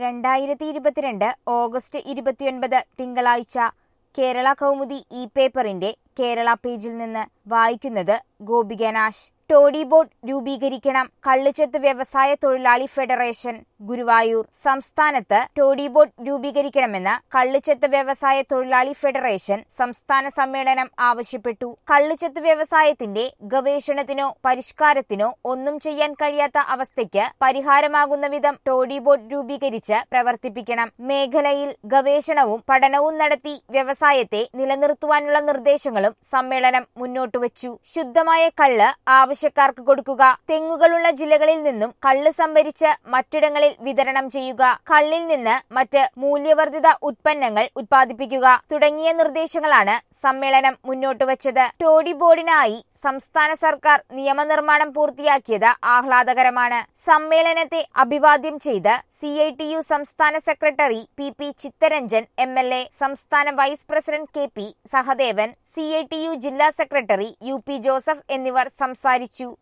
രണ്ടായിരത്തി ഇരുപത്തിരണ്ട് ഓഗസ്റ്റ് ഇരുപത്തിയൊൻപത് തിങ്കളാഴ്ച കേരള കൗമുദി ഇ പേപ്പറിന്റെ കേരള പേജിൽ നിന്ന് വായിക്കുന്നത് ഗോപികനാശ് ടോഡി ബോർഡ് രൂപീകരിക്കണം കള്ളുചെത്ത് വ്യവസായ തൊഴിലാളി ഫെഡറേഷൻ ഗുരുവായൂർ സംസ്ഥാനത്ത് ടോഡി ബോർഡ് രൂപീകരിക്കണമെന്ന് കള്ളുചെത്ത് വ്യവസായ തൊഴിലാളി ഫെഡറേഷൻ സംസ്ഥാന സമ്മേളനം ആവശ്യപ്പെട്ടു കള്ളുചെത്ത് വ്യവസായത്തിന്റെ ഗവേഷണത്തിനോ പരിഷ്കാരത്തിനോ ഒന്നും ചെയ്യാൻ കഴിയാത്ത അവസ്ഥയ്ക്ക് പരിഹാരമാകുന്ന വിധം ടോഡി ബോർഡ് രൂപീകരിച്ച് പ്രവർത്തിപ്പിക്കണം മേഖലയിൽ ഗവേഷണവും പഠനവും നടത്തി വ്യവസായത്തെ നിലനിർത്തുവാനുള്ള നിർദ്ദേശങ്ങളും സമ്മേളനം മുന്നോട്ടുവച്ചു ശുദ്ധമായ കള്ള് ആവശ്യക്കാർക്ക് കൊടുക്കുക തെങ്ങുകളുള്ള ജില്ലകളിൽ നിന്നും കള്ള് സംഭരിച്ച് മറ്റിടങ്ങളിൽ വിതരണം ചെയ്യുക കള്ളിൽ നിന്ന് മറ്റ് മൂല്യവർദ്ധിത ഉൽപ്പന്നങ്ങൾ ഉത്പാദിപ്പിക്കുക തുടങ്ങിയ നിർദ്ദേശങ്ങളാണ് സമ്മേളനം മുന്നോട്ടുവച്ചത് ടോഡി ബോർഡിനായി സംസ്ഥാന സർക്കാർ നിയമനിർമ്മാണം പൂർത്തിയാക്കിയത് ആഹ്ലാദകരമാണ് സമ്മേളനത്തെ അഭിവാദ്യം ചെയ്ത് സി ഐ ടി യു സംസ്ഥാന secretary P P Chittaranjan M L A സംസ്ഥാന vice president K P Sahadevan C I T U ജില്ലാ സെക്രട്ടറി യു പി ജോസഫ് എന്നിവർ സംസാരിച്ചു